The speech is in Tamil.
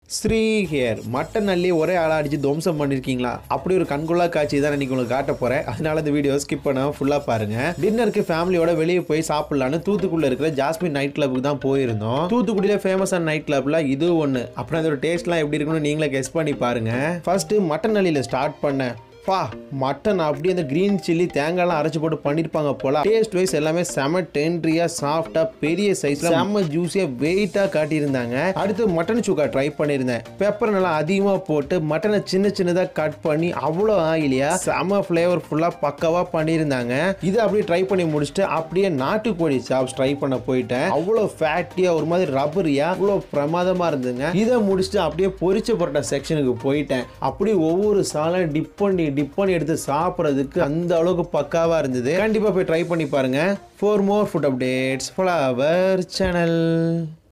ஸ்ரீ ஹேர் மட்டன் அள்ளி ஒரே ஆளா அடிச்சு துவம்சம் பண்ணிருக்கீங்களா அப்படி ஒரு கண்கொள்ளா காட்சி தான் இன்னைக்கு உங்களுக்கு காட்ட போறேன் அதனால இந்த வீடியோ ஸ்கிப் பண்ணாம ஃபுல்லா பாருங்க டின்னருக்கு ஃபேமிலியோட வெளியே போய் சாப்பிடலான்னு தூத்துக்குடியில் இருக்கிற ஜாஸ்மின் நைட் கிளப்புக்கு தான் போயிருந்தோம் தூத்துக்குடியில ஃபேமஸான நைட் கிளப்ல இது ஒன்று அப்புறம் அதோட டேஸ்ட்லாம் எப்படி இருக்குன்னு நீங்களே கெஸ் பண்ணி பாருங்க ஃபர்ஸ்ட் மட்டன் அள்ளியில ஸ்டார்ட் பண்ணேன் பா மட்டன் அப்படியே அந்த க்ரீன் சில்லி தேங்காய்லாம் அரைச்சு போட்டு பண்ணியிருப்பாங்க போல டேஸ்ட் வைஸ் எல்லாமே செம டென்ட்ரியா சாஃப்டா பெரிய சைஸ்ல செம்ம ஜூஸியா வெயிட்டா காட்டியிருந்தாங்க அடுத்து மட்டன் சுக்கா ட்ரை பண்ணியிருந்தேன் பெப்பர் நல்லா அதிகமா போட்டு மட்டனை சின்ன சின்னதா கட் பண்ணி அவ்வளோ ஆயிலியா செம ஃப்ளேவர் ஃபுல்லா பக்காவா பண்ணியிருந்தாங்க இதை அப்படியே ட்ரை பண்ணி முடிச்சுட்டு அப்படியே நாட்டுக்கோழி சாப்ஸ் ட்ரை பண்ண போயிட்டேன் அவ்வளோ ஃபேட்டியா ஒரு மாதிரி ரப்பரியா அவ்வளோ பிரமாதமா இருந்துங்க இதை முடிச்சுட்டு அப்படியே பொரிச்ச பரோட்டா செக்ஷனுக்கு போயிட்டேன் அப்படியே ஒவ்வொரு சாலம் டிப் பண்ணி டிப் பண்ணி எடுத்து சாப்பிட்றதுக்கு அந்த அளவுக்கு பக்காவா இருந்தது கண்டிப்பா போய் ட்ரை பண்ணி பாருங்க for more food updates follow our channel